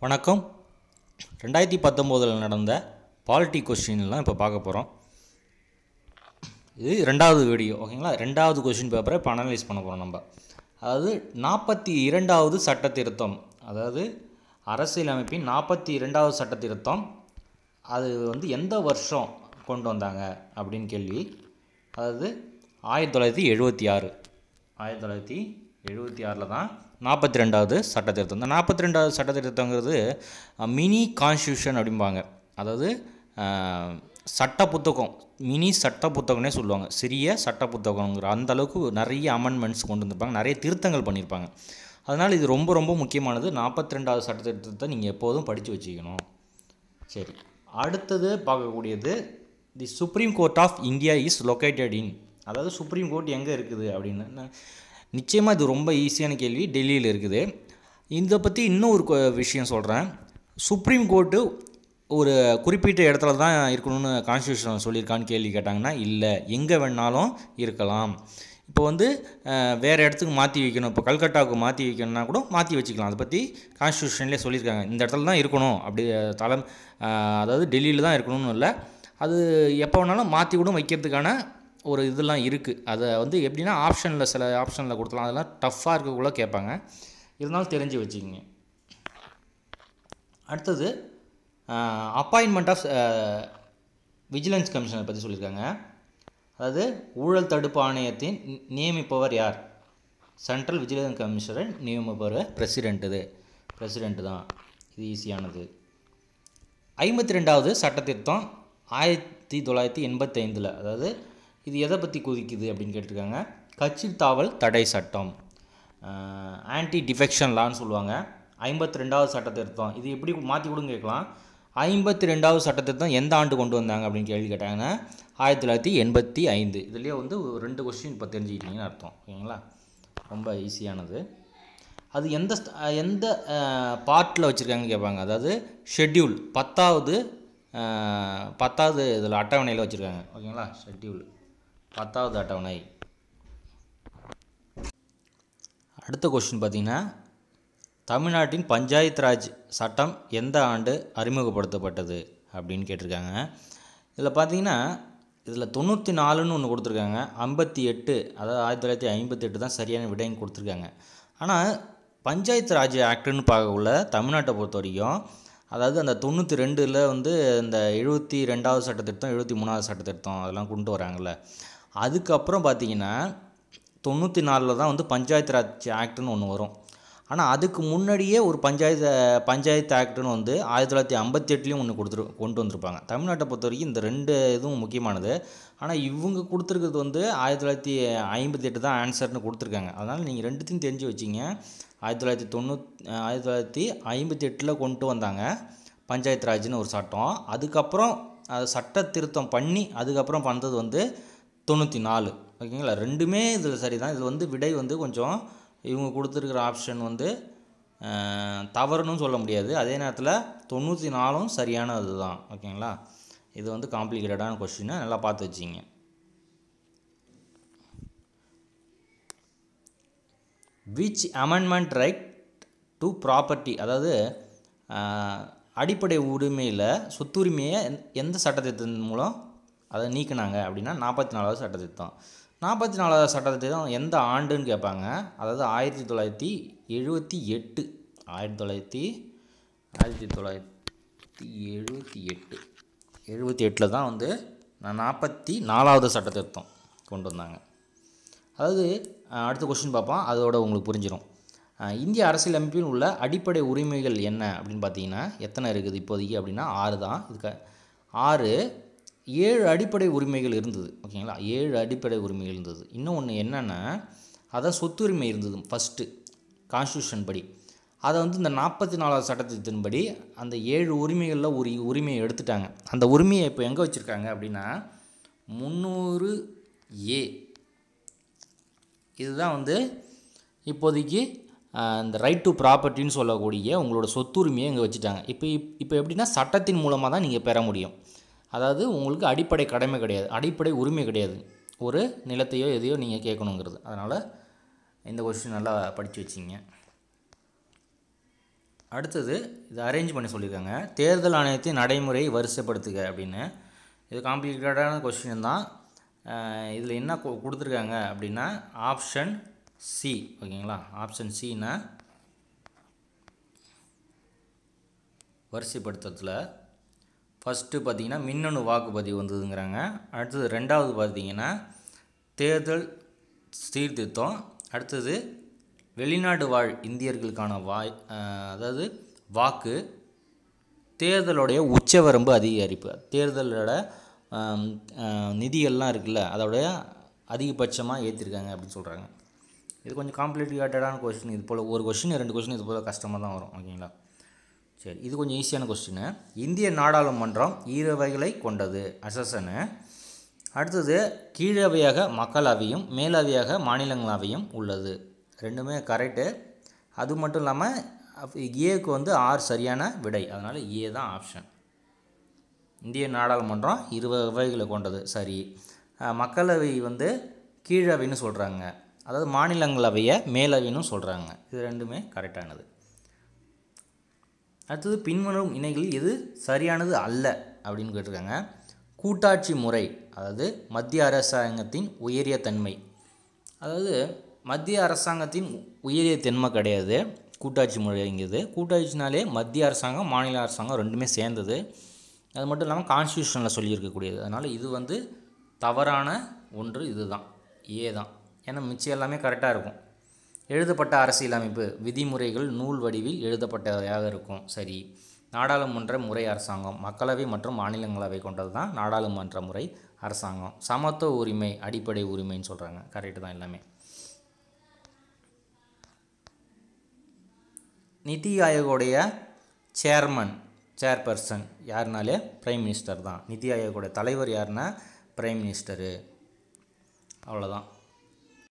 வணக்கம் ரெண்டாயிரத்தி பத்தொம்போதில் நடந்த பாலிட்டி கொஸ்டின்லாம் இப்போ பார்க்க போகிறோம் இது ரெண்டாவது வீடியோ ஓகேங்களா ரெண்டாவது கொஸ்டின் பேப்பரை இப்போ அனலைஸ் பண்ண போகிறோம் நம்ம அதாவது நாற்பத்தி இரண்டாவது சட்ட திருத்தம் அதாவது அரசியலமைப்பின் நாற்பத்தி இரண்டாவது சட்ட திருத்தம் அது வந்து எந்த வருஷம் கொண்டு வந்தாங்க அப்படின்னு கேள்வி அதாவது ஆயிரத்தி தொள்ளாயிரத்தி எழுபத்தி ஆறு ஆயிரத்தி தொள்ளாயிரத்தி எழுபத்தி ஆறில் தான் நாற்பத்தி ரெண்டாவது சட்ட திருத்தம் இந்த நாற்பத்தி ரெண்டாவது சட்ட திருத்தங்கிறது மினி கான்ஸ்டியூஷன் அப்படிம்பாங்க அதாவது அஹ், சட்ட புத்தகம் மினி சட்ட புத்தகம்னே சொல்லுவாங்க சிறிய சட்ட புத்தகங்கிற அந்த அளவுக்கு நிறைய அமெண்ட்மெண்ட்ஸ் கொண்டு வந்திருப்பாங்க நிறைய திருத்தங்கள் பண்ணியிருப்பாங்க அதனால் இது ரொம்ப ரொம்ப முக்கியமானது நாற்பத்தி ரெண்டாவது சட்ட திருத்தத்தை நீங்கள் எப்போதும் படித்து வச்சுக்கணும் சரி அடுத்தது பார்க்கக்கூடியது the Supreme Court of India is located in அதாவது சுப்ரீம் கோர்ட் எங்கே இருக்குது அப்படின்னு நிச்சயமாக இது ரொம்ப ஈஸியான கேள்வி டெல்லியில் இருக்குது இதை பற்றி இன்னும் ஒரு கொ- விஷயம் சொல்கிறேன் சுப்ரீம் கோர்ட்டு ஒரு குறிப்பிட்ட இடத்துல தான் இருக்கணும்னு கான்ஸ்டியூஷன் சொல்லியிருக்கான்னு கேள்வி கேட்டாங்கன்னா இல்லை எங்கே வேணாலும் இருக்கலாம் இப்போ வந்து அஹ், வேறு இடத்துக்கு மாற்றி வைக்கணும் இப்போ கல்கட்டாவுக்கு மாற்றி வைக்கணும்னா கூட மாற்றி வச்சுக்கலாம் அதை பற்றி கான்ஸ்டியூஷன்லேயே சொல்லியிருக்காங்க இந்த இடத்துல தான் இருக்கணும் அப்படி தலை அதாவது டெல்லியில் தான் இருக்கணும்னு இல்லை அது எப்போ வேணாலும் மாற்றி கூட வைக்கிறதுக்கான ஒரு இதெல்லாம் இருக்குது அதை வந்து எப்படின்னா ஆப்ஷனில் சில ஆப்ஷனில் கொடுத்துலாம் அதெல்லாம் டஃப்பாக இருக்கக்குள்ள கேட்பாங்க இருந்தாலும் தெரிஞ்சு வச்சுக்கிங்க அடுத்தது அப்பாயின்மெண்ட் ஆஃப் விஜிலன்ஸ் கமிஷனை பற்றி சொல்லியிருக்காங்க அதாவது ஊழல் தடுப்பு ஆணையத்தின் நி- நியமிப்பவர் யார் சென்ட்ரல் விஜிலன்ஸ் கமிஷனர் நியமிப்பவர் பிரசிடென்ட் இது பிரசிடென்ட் தான் இது ஈஸியானது ஐம்பத்தி ரெண்டாவது சட்டத்திருத்தம் ஆயிரத்தி தொள்ளாயிரத்தி எண்பத்தைந்தில் அதாவது இது எதை பற்றி குதிக்குது அப்படின்னு கேட்டிருக்காங்க கட்சி தாவல் தடை சட்டம் ஆன்டி டிஃபெக்ஷன் லான்னு சொல்லுவாங்க ஐம்பத்தி ரெண்டாவது சட்டத்திருத்தம் இது எப்படி மாற்றி கூட கேட்கலாம் ஐம்பத்தி ரெண்டாவது சட்டத்திருத்தம் எந்த ஆண்டு கொண்டு வந்தாங்க அப்படின்னு கேள்வி கேட்டாங்கன்னா ஆயிரத்தி தொள்ளாயிரத்தி எண்பத்தி ஐந்து இதுலேயே வந்து ஒரு ரெண்டு கொஸ்டின் இப்போ தெரிஞ்சுக்கிட்டீங்கன்னு அர்த்தம் ஓகேங்களா ரொம்ப ஈஸியானது அது எந்த ஸ்த- அஹ் எந்த பார்ட்டில் வச்சுருக்காங்கன்னு கேட்பாங்க அதாவது ஷெட்யூல் பத்தாவது அஹ், பத்தாவது இதில் அட்டவணையில் வச்சுருக்காங்க ஓகேங்களா ஷெட்யூல் பத்தாவது அட்டவணை அடுத்த கொஸ்டின் பார்த்தீங்கன்னா தமிழ்நாட்டின் பஞ்சாயத்து ராஜ் சட்டம் எந்த ஆண்டு அறிமுகப்படுத்தப்பட்டது அப்படின்னு கேட்டிருக்காங்க இதில் பார்த்தீங்கன்னா இதில் தொண்ணூற்றி நாலுன்னு ஒன்று கொடுத்துருக்காங்க ஐம்பத்தி எட்டு அதாவது ஆயிரத்தி தொள்ளாயிரத்தி ஐம்பத்தி எட்டு தான் சரியான விடைன்னு கொடுத்துருக்காங்க ஆனால் பஞ்சாயத்து ராஜ் ஆக்டுன்னு பார்க்கக்குள்ள தமிழ்நாட்டை பொறுத்த வரைக்கும் அதாவது அந்த தொண்ணூற்றி ரெண்டில் வந்து இந்த எழுபத்தி ரெண்டாவது சட்டத்திருத்தம் எழுபத்தி மூணாவது சட்டத்திருத்தம் அதெல்லாம் கொண்டு வராங்கல்ல அதுக்கப்புறம் பார்த்தீங்கன்னா தொண்ணூற்றி நாலில் தான் வந்து பஞ்சாயத்து ராஜ் ஆக்ட்னு ஒன்று வரும் ஆனால் அதுக்கு முன்னாடியே ஒரு பஞ்சாயத்து பஞ்சாயத்து ஆக்ட்னு வந்து ஆயிரத்தி தொள்ளாயிரத்தி ஐம்பத்தி எட்டுலேயும் ஒன்று கொடுத்துரு கொண்டு வந்திருப்பாங்க தமிழ்நாட்டை பொறுத்த வரைக்கும் இந்த ரெண்டு இதுவும் முக்கியமானது ஆனால் இவங்க கொடுத்துருக்கிறது வந்து ஆயிரத்தி தொள்ளாயிரத்தி ஐம்பத்தி எட்டு தான் ஆன்சர்னு கொடுத்துருக்காங்க அதனால் நீங்கள் ரெண்டுத்தையும் தெரிஞ்சு வச்சிங்க ஆயிரத்தி தொள்ளாயிரத்தி தொண்ணூத் ஆயிரத்தி தொள்ளாயிரத்தி ஐம்பத்தி எட்டில் கொண்டு வந்தாங்க பஞ்சாயத்து ராஜ்னு ஒரு சட்டம் அதுக்கப்புறம் அது சட்ட திருத்தம் பண்ணி அதுக்கப்புறம் பண்ணது வந்து தொண்ணூற்றி நாலு ஓகேங்களா ரெண்டுமே இதில் சரி தான் இதில் வந்து விடை வந்து கொஞ்சம் இவங்க கொடுத்துருக்குற ஆப்ஷன் வந்து அஹ், தவறுன்னு சொல்ல முடியாது அதே நேரத்தில் தொண்ணூற்றி நாலும் சரியான இதுதான் ஓகேங்களா இது வந்து காம்ப்ளிகேட்டடான கொஸ்டினை நல்லா பார்த்து வச்சிங்க which amendment right to property அதாவது ஆஹ், அடிப்படை உரிமையில் சொத்துரிமையை எந்த- எந்த சட்டத்திட்டத்தின் மூலம் அதை நீக்கினாங்க அப்படின்னா நாற்பத்தி நாலாவது சட்டத்திட்டம் நாற்பத்தி நாலாவது சட்டத்திட்டம் எந்த ஆண்டுன்னு கேட்பாங்க அதாவது ஆயிரத்தி தொள்ளாயிரத்தி எழுபத்தி எட்டு ஆயிரத்தி தொள்ளாயிரத்தி ஆயிரத்தி தொள்ளாயிரத்தி எழுபத்தி எட்டு எழுபத்தி எட்டில் தான் வந்து நாற்பத்தி நாலாவது சட்டத்திருத்தம் கொண்டு வந்தாங்க அதாவது அஹ், அடுத்த கொஸ்டின் பார்ப்போம் அதோட உங்களுக்கு புரிஞ்சிடும் அஹ், இந்திய அரசியலமைப்பில் உள்ள அடிப்படை உரிமைகள் என்ன அப்படின்னு பார்த்தீங்கன்னா எத்தனை இருக்குது இப்போதைக்கு அப்படின்னா ஆறு தான் இதுக்கு ஆறு ஏழு அடிப்படை உரிமைகள் இருந்தது ஓகேங்களா ஏழு அடிப்படை உரிமைகள் இருந்தது இன்னும் ஒன்று என்னென்னா அதான் சொத்துரிமை இருந்தது ஃபஸ்ட்டு கான்ஸ்டியூஷன் படி அதை வந்து இந்த நாற்பத்தி நாலாவது சட்டத்தின்படி அந்த ஏழு உரிமைகளில் ஒரு உரிமையை எடுத்துட்டாங்க அந்த உரிமையை இப்போ எங்கே வச்சுருக்காங்க அப்படின்னா முந்நூறு ஏ இதுதான் வந்து இப்போதைக்கு ஆஹ், இந்த ரைட் டு ப்ராப்பர்ட்டின்னு சொல்லக்கூடிய உங்களோட சொத்துரிமையை இங்கே வச்சுட்டாங்க இப்போ இப்- இப்போ எப்படின்னா சட்டத்தின் மூலமாக தான் நீங்கள் பெற முடியும் அதாவது உங்களுக்கு அடிப்படை கடமை கிடையாது அடிப்படை உரிமை கிடையாது ஒரு நிலத்தையோ எதையோ நீங்கள் கேட்கணுங்கிறது அதனால் இந்த கொஸ்டின் நல்லா படித்து வச்சிங்க அடுத்தது இது அரேஞ்ச் பண்ணி சொல்லியிருக்காங்க தேர்தல் ஆணையத்தின் நடைமுறை வரிசைப்படுத்துக அப்படின்னு இது காம்ப்ளிகேட்டடான கொஸ்டின் தான் இதில் என்ன கு- கொடுத்துருக்காங்க அப்படின்னா ஆப்ஷன் சி ஓகேங்களா ஆப்ஷன் சின்னா வரிசைப்படுத்துறதுல ஃபஸ்ட்டு பார்த்தீங்கன்னா மின்னணு வாக்குப்பதிவு வந்ததுங்கிறாங்க அடுத்தது ரெண்டாவது பார்த்தீங்கன்னா தேர்தல் சீர்திருத்தம் அடுத்தது வெளிநாடு வாழ் இந்தியர்களுக்கான வாய் அஹ், அதாவது வாக்கு தேர்தலுடைய உச்சவரம்பு அதிகரிப்பு தேர்தலோட ஆம், ஆஹ், நிதியெல்லாம் இருக்குல்ல அதோடைய அதிகபட்சமாக ஏற்றிருக்காங்க அப்படின்னு சொல்கிறாங்க இது கொஞ்சம் காம்ப்ளிகேட்டடான கொஸ்டின் இது போல் ஒரு கொஸ்டின் ரெண்டு கொஸ்டின் இது போல் கஷ்டமாக தான் வரும் ஓகேங்களா சரி இது கொஞ்சம் ஈஸியான கொஸ்டின் இந்திய நாடாளுமன்றம் ஈரவைகளை கொண்டது அசசனு அடுத்தது கீழவையாக மக்களவையும் மேலவையாக மாநிலங்களவையும் உள்ளது ரெண்டுமே கரெக்டு அது மட்டும் இல்லாமல் ஏக்கு வந்து ஆர் சரியான விடை அதனால் ஏ தான் ஆப்ஷன் இந்திய நாடாளுமன்றம் இரு வகைகளை கொண்டது சரி அஹ், மக்களவை வந்து கீழவைன்னு சொல்கிறாங்க அதாவது மாநிலங்களவையை மேலவைன்னு சொல்கிறாங்க இது ரெண்டுமே கரெக்டானது அடுத்தது பின்வரும் இணைகளில் எது சரியானது அல்ல அப்படின்னு கேட்டிருக்காங்க கூட்டாட்சி முறை அதாவது மத்திய அரசாங்கத்தின் உயரிய தன்மை அதாவது மத்திய அரசாங்கத்தின் உயரிய தன்மை கிடையாது கூட்டாட்சி முறைங்கிறது கூட்டாட்சினாலே மத்திய அரசாங்கம் மாநில அரசாங்கம் ரெண்டுமே சேர்ந்தது அது மட்டும் இல்லாமல் கான்ஸ்டியூஷனில் சொல்லியிருக்கக்கூடியது அதனால் இது வந்து தவறான ஒன்று இதுதான் ஏ தான் ஏன்னா மிச்சம் எல்லாமே கரெக்டாக இருக்கும் எழுதப்பட்ட அரசியலமைப்பு விதிமுறைகள் நூல் வடிவில் எழுதப்பட்டவையாக இருக்கும் சரி நாடாளுமன்ற முறை அரசாங்கம் மக்களவை மற்றும் மாநிலங்களவை கொண்டது தான் நாடாளுமன்ற முறை அரசாங்கம் சமத்துவ உரிமை அடிப்படை உரிமைன்னு சொல்கிறாங்க கரெக்டு தான் எல்லாமே நிதி ஆயோகோடைய சேர்மன் சேர்பர்சன் யாருனாலே பிரைம் மினிஸ்டர் தான் நிதி ஆயோகோட தலைவர் யாருன்னா பிரைம் மினிஸ்டரு அவ்வளோதான்